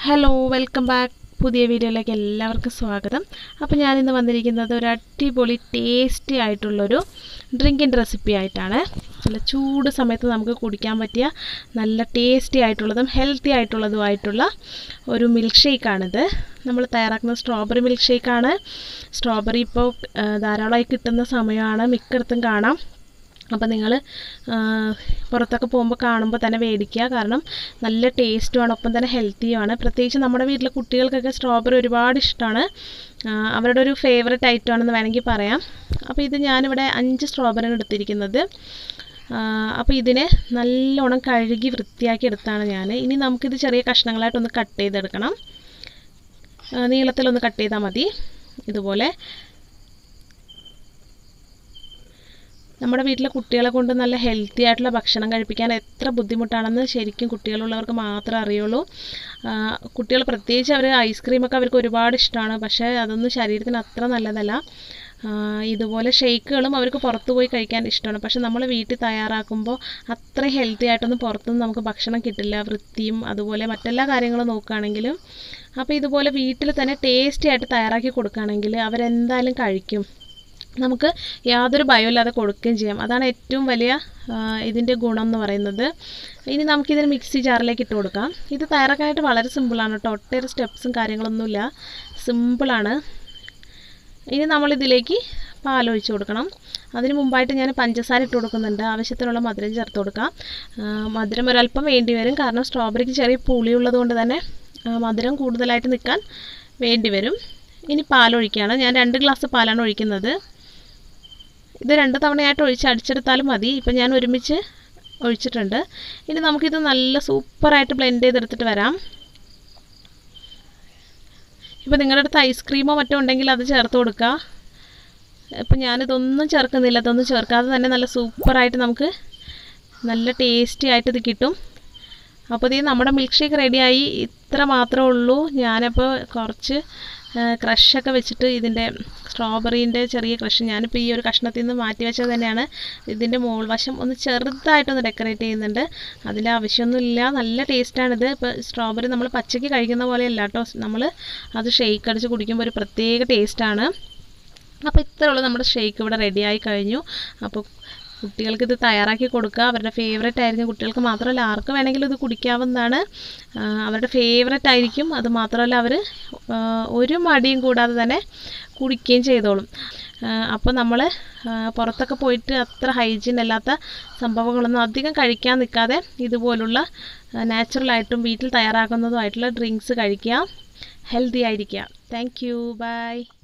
hello welcome back പുതിയ വീഡിയോയിലേക്ക് എല്ലാവർക്കും സ്വാഗതം അപ്പോൾ ഞാനിന്ന് വന്നിരിക്കുന്നത് ഒരു അടിപൊളി ടേസ്റ്റി ആയിട്ടുള്ളൊരു ഡ്രിങ്കിൻ്റെ റെസിപ്പി ആയിട്ടാണ് നല്ല ചൂട് സമയത്ത് നമുക്ക് കുടിക്കാൻ പറ്റിയ നല്ല ടേസ്റ്റി ആയിട്ടുള്ളതും ഹെൽത്തി ആയിട്ടുള്ളതുമായിട്ടുള്ള ഒരു മിൽക്ക് ഷേക്കാണിത് നമ്മൾ തയ്യാറാക്കുന്ന സ്ട്രോബെറി മിൽക്ക് ഷേക്കാണ് സ്ട്രോബെറി ഇപ്പോൾ ധാരാളമായി കിട്ടുന്ന സമയമാണ് മിക്കയിടത്തും കാണാം അപ്പോൾ നിങ്ങൾ പുറത്തൊക്കെ പോകുമ്പോൾ കാണുമ്പോൾ തന്നെ മേടിക്കുക കാരണം നല്ല ടേസ്റ്റുമാണ് ഒപ്പം തന്നെ ഹെൽത്തിയുമാണ് പ്രത്യേകിച്ച് നമ്മുടെ വീട്ടിലെ കുട്ടികൾക്കൊക്കെ സ്ട്രോബെറി ഒരുപാട് ഇഷ്ടമാണ് അവരുടെ ഒരു ഫേവററ്റ് ഐറ്റം ആണെന്ന് വേണമെങ്കിൽ പറയാം അപ്പോൾ ഇത് ഞാനിവിടെ അഞ്ച് സ്ട്രോബെറിയാണ് എടുത്തിരിക്കുന്നത് അപ്പോൾ ഇതിനെ നല്ലോണം കഴുകി വൃത്തിയാക്കി എടുത്താണ് ഞാൻ ഇനി നമുക്കിത് ചെറിയ കഷ്ണങ്ങളായിട്ടൊന്ന് കട്ട് ചെയ്തെടുക്കണം നീളത്തിലൊന്ന് കട്ട് ചെയ്താൽ മതി ഇതുപോലെ നമ്മുടെ വീട്ടിലെ കുട്ടികളെ കൊണ്ട് നല്ല ഹെൽത്തി ആയിട്ടുള്ള ഭക്ഷണം കഴിപ്പിക്കാൻ എത്ര ബുദ്ധിമുട്ടാണെന്ന് ശരിക്കും കുട്ടികളുള്ളവർക്ക് മാത്രമേ അറിയുള്ളൂ കുട്ടികൾ പ്രത്യേകിച്ച് അവർ ഐസ്ക്രീമൊക്കെ അവർക്ക് ഒരുപാട് ഇഷ്ടമാണ് പക്ഷേ അതൊന്നും ശരീരത്തിന് അത്ര നല്ലതല്ല ഇതുപോലെ ഷേക്കുകളും അവർക്ക് പുറത്തു പോയി കഴിക്കാൻ ഇഷ്ടമാണ് പക്ഷെ നമ്മൾ വീട്ടിൽ തയ്യാറാക്കുമ്പോൾ അത്ര ഹെൽത്തി ആയിട്ടൊന്നും പുറത്തുനിന്ന് നമുക്ക് ഭക്ഷണം കിട്ടില്ല വൃത്തിയും അതുപോലെ മറ്റെല്ലാ കാര്യങ്ങളും നോക്കുകയാണെങ്കിലും അപ്പോൾ ഇതുപോലെ വീട്ടിൽ തന്നെ ടേസ്റ്റി ആയിട്ട് തയ്യാറാക്കി കൊടുക്കുകയാണെങ്കിൽ അവരെന്തായാലും കഴിക്കും നമുക്ക് യാതൊരു ഭയമില്ലാതെ കൊടുക്കുകയും ചെയ്യാം അതാണ് ഏറ്റവും വലിയ ഇതിൻ്റെ ഗുണം എന്ന് പറയുന്നത് ഇനി നമുക്കിതിന് മിക്സി ജാറിലേക്ക് ഇട്ട് കൊടുക്കാം ഇത് തയ്യാറാക്കാനായിട്ട് വളരെ സിമ്പിളാണ് കേട്ടോ ഒട്ടേറെ സ്റ്റെപ്സും കാര്യങ്ങളൊന്നുമില്ല സിമ്പിളാണ് ഇനി നമ്മളിതിലേക്ക് പാലൊഴിച്ച് കൊടുക്കണം അതിന് മുമ്പായിട്ട് ഞാൻ പഞ്ചസാര ഇട്ട് കൊടുക്കുന്നുണ്ട് ആവശ്യത്തിനുള്ള മധുരം ചേർത്ത് കൊടുക്കാം മധുരം ഒരല്പം വേണ്ടി വരും കാരണം സ്ട്രോബെറിക്ക് ചെറിയ പുളിയുള്ളത് കൊണ്ട് തന്നെ മധുരം കൂടുതലായിട്ട് നിൽക്കാൻ വേണ്ടി വരും ഇനി പാലൊഴിക്കുകയാണ് ഞാൻ രണ്ട് ഗ്ലാസ് പാലാണ് ഒഴിക്കുന്നത് ഇത് രണ്ട് തവണയായിട്ട് ഒഴിച്ച് അടിച്ചെടുത്താലും മതി ഇപ്പം ഞാൻ ഒരുമിച്ച് ഒഴിച്ചിട്ടുണ്ട് ഇനി നമുക്കിത് നല്ല സൂപ്പറായിട്ട് ബ്ലെൻഡ് ചെയ്തെടുത്തിട്ട് വരാം ഇപ്പം നിങ്ങളുടെ അടുത്ത് ഐസ്ക്രീമോ മറ്റോ ഉണ്ടെങ്കിൽ അത് ചേർത്ത് കൊടുക്കുക ഇപ്പം ഞാനിതൊന്നും ചേർക്കുന്നില്ല ഇതൊന്നും ചേർക്കാതെ തന്നെ നല്ല സൂപ്പറായിട്ട് നമുക്ക് നല്ല ടേസ്റ്റി ആയിട്ട് ഇത് കിട്ടും അപ്പോൾ ഇത് നമ്മുടെ മിൽക്ക് ഷേക്ക് റെഡിയായി ഇത്ര മാത്രമേ ഉള്ളൂ ഞാനപ്പോൾ കുറച്ച് ക്രഷൊക്കെ വെച്ചിട്ട് ഇതിൻ്റെ സ്ട്രോബെറീൻ്റെ ചെറിയ ക്രഷ് ഞാനിപ്പോൾ ഈ ഒരു കഷ്ണത്തിൽ നിന്ന് മാറ്റി വെച്ചത് തന്നെയാണ് ഇതിൻ്റെ മോൾ വശം ഒന്ന് ചെറുതായിട്ടൊന്ന് ഡെക്കറേറ്റ് ചെയ്യുന്നുണ്ട് അതിൻ്റെ ആവശ്യമൊന്നുമില്ല നല്ല ടേസ്റ്റാണിത് ഇപ്പോൾ സ്ട്രോബെറി നമ്മൾ പച്ചയ്ക്ക് കഴിക്കുന്ന പോലെയല്ല കേട്ടോ നമ്മൾ അത് ഷേക്ക് അടിച്ച് കുടിക്കുമ്പോൾ ഒരു പ്രത്യേക ടേസ്റ്റാണ് അപ്പോൾ ഇത്രയുള്ള നമ്മുടെ ഷേക്ക് ഇവിടെ റെഡിയായി കഴിഞ്ഞു അപ്പോൾ കുട്ടികൾക്ക് ഇത് തയ്യാറാക്കി കൊടുക്കുക അവരുടെ ഫേവറേറ്റ് ആയിരിക്കും കുട്ടികൾക്ക് മാത്രമല്ല ആർക്ക് വേണമെങ്കിലും ഇത് കുടിക്കാവുന്നതാണ് അവരുടെ ഫേവറേറ്റ് ആയിരിക്കും അത് മാത്രമല്ല അവർ ഒരു മടിയും കൂടാതെ തന്നെ കുടിക്കുകയും ചെയ്തോളും അപ്പോൾ നമ്മൾ പുറത്തൊക്കെ പോയിട്ട് അത്ര ഹൈജീൻ അല്ലാത്ത സംഭവങ്ങളൊന്നും അധികം കഴിക്കാൻ നിൽക്കാതെ ഇതുപോലുള്ള നാച്ചുറലായിട്ടും വീട്ടിൽ തയ്യാറാക്കുന്നതുമായിട്ടുള്ള ഡ്രിങ്ക്സ് കഴിക്കുക ഹെൽത്തി ആയിരിക്കുക താങ്ക് യു ബൈ